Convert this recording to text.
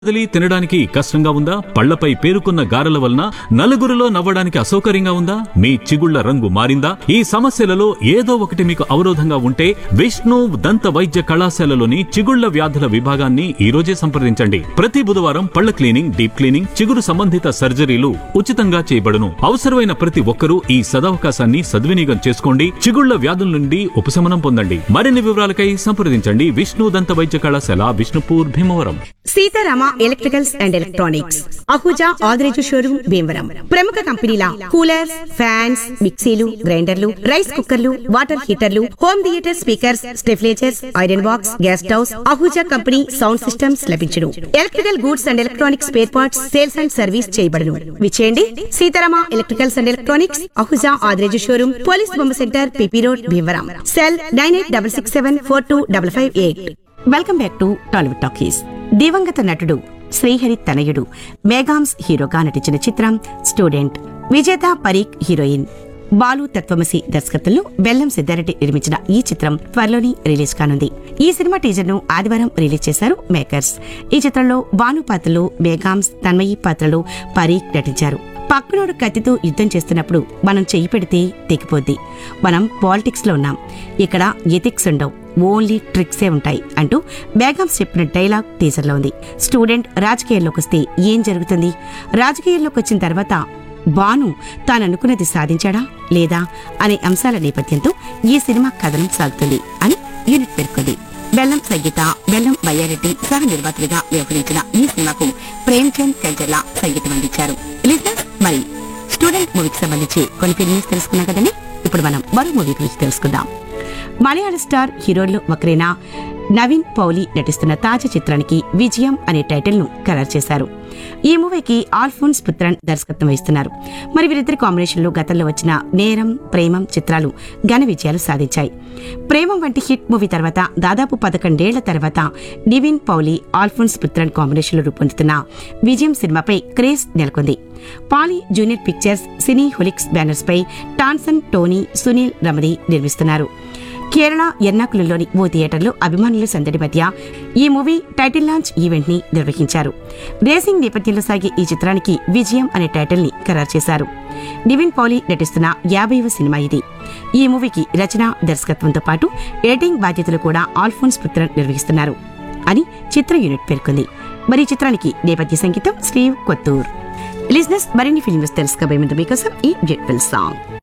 వదిలి తినడానికి కష్టంగా ఉందా పళ్లపై పేరుకున్న గారెల వలన నలుగురిలో నవ్వడానికి అసౌకర్యంగా ఉందా మీ చిగుళ్ల రంగు మారిందా ఈ సమస్యలలో ఏదో ఒకటి మీకు అవరోధంగా ఉంటే విష్ణు దంత వైద్య కళాశాలలోని చిగుళ్ల వ్యాధుల విభాగాన్ని ఈ రోజే సంప్రదించండి ప్రతి బుధవారం పళ్ల క్లీనింగ్ డీప్ క్లీనింగ్ చిగురు సంబంధిత సర్జరీలు ఉచితంగా చేయబడును అవసరమైన ప్రతి ఒక్కరూ ఈ సదవకాశాన్ని సద్వినియోగం చేసుకోండి చిగుళ్ల వ్యాధుల నుండి ఉపశమనం పొందండి మరిన్ని వివరాలకై సంప్రదించండి విష్ణు దంత వైద్య కళాశాల Vishnupur Bhimavaram Seetharama electricals and electronics Ahuja Adireju showroom Bhimavaram ప్రముఖ కంపెనీల కూలర్స్ ఫ్యాన్స్ మిక్సీలు గ్రైండర్లు రైస్ కుక్కర్లు వాటర్ హీటర్లు home theatre speakers stabilisers iron box gas stoves Ahuja company sound systems లభించును electrical goods and electronics spare parts sales and service చేయబడును విచేయండి Seetharama electricals and electronics Ahuja Adireju showroom police బొమ్మ centre P P road Bhimavaram cell nine eight double six seven four two double five eight welcome back to Tollywood talkies దివంగత నటుడు శ్రీహరి తనయుడు మేఘామ్స్ హీరోగా నటించిన చిత్రం student విజేత పరీక్ హీరోయిన్ బాలు తత్వమసి దర్శకత్వంలో బెల్లం సిద్ధారెడ్డి నిర్మించిన ఈ చిత్రం త్వరలోనే రిలీజ్ కానుంది ఈ సినిమా టీజర్ ను ఆదివారం రిలీజ్ చేశారు మేకర్స్ ఈ చిత్రంలో బాను పాత్రలో మేఘామ్స్ తన్మయి పాత్రలో పరీక్ నటించారు పక్కనోడు కత్తితో యుద్ధం చేస్తున్నప్పుడు మనం చెయ్యి పెడితే తెగిపోద్ది మనం పాలిటిక్స్ లో ఉన్నాం ఇక్కడ ఎథిక్స్ ఉండవు ఓన్లీ ట్రిక్సే ఉంటాయి అంటూ బేగమ్స్ చెప్పిన డైలాగ్ టీజర్లో ఉంది స్టూడెంట్ రాజకీయాల్లోకి వస్తే ఏం జరుగుతుంది రాజకీయాల్లోకి వచ్చిన తర్వాత బాను తాననుకున్నది సాధించాడా లేదా అనే అంశాల నేపథ్యంతో ఈ సినిమా కథనం సాగుతుంది అని యూనిట్ పేర్కొంది బెల్లం సంగీత బెల్లం బయ్యారెడ్డి సహ నిర్మాతలుగా వ్యవహరించిన ఈ సినిమాకు ప్రేమ్చంద్ కంచర్ల సంగీతం అందించారు లిజనర్స్ మరి స్టూడెంట్ మూవీకి సంబంధించి కొన్ని ఫిల్మ్స్ తెలుసుకున్నాం కదండి ఇప్పుడు మనం మరో మూవీ గురించి తెలుసుకుందాం మలయాళ స్టార్ హీరోల్లో ఒకరైన నవీన్ పౌలి నటిస్తున్న తాజా చిత్రానికి విజయం అనే టైటిల్ ను ఖరారు చేశారు ఈ మూవీకి ఆల్ఫోన్స్ పుత్రన్ దర్శకత్వం వహిస్తున్నారు మరి వీరిద్దరి కాంబినేషన్ లో గతంలో వచ్చిన నేరం ప్రేమం చిత్రాలు ఘన విజయాలు సాధించాయి ప్రేమం వంటి హిట్ మూవీ తర్వాత దాదాపు పదకొండేళ్ల తర్వాత నివిన్ పౌలి ఆల్ఫోన్స్ పుత్రన్ కాంబినేషన్ లో రూపొందుతున్న విజయం సినిమాపై క్రేజ్ నెలకొంది Pauly junior pictures cineholics banners పై టాన్సన్ టోనీ సునీల్ రమది నిర్మిస్తున్నారు కేరళ ఎర్నాకులంలోని ఓ థియేటర్లో అభిమానుల సందడి మధ్య ఈ మూవీ టైటిల్ లాంచ్ ఈవెంట్ ని నిర్వహించారు రేసింగ్ నేపథ్యంలో సాగే ఈ చిత్రానికి విజయం అనే టైటిల్ ని ఖరారు చేశారు నివిన్ పౌలి నటిస్తున్న యాభైవ సినిమా ఇది ఈ మూవీకి రచన దర్శకత్వంతో పాటు ఎడిటింగ్ బాధ్యతలు కూడా ఆల్ఫోన్స్ పుత్రన్ నిర్వహిస్తున్నారు అని చిత్ర యూనిట్ పేర్కొంది మరి ఈ చిత్రానికి నేపథ్య సంగీతం స్టీవ్ కొత్తూర్ లిజినెస్ మరిన్ని ఫిల్మ్స్ తెలుసుకోబోయే ముందు మీకోసం ఈ బ్యూటిఫుల్ సాంగ్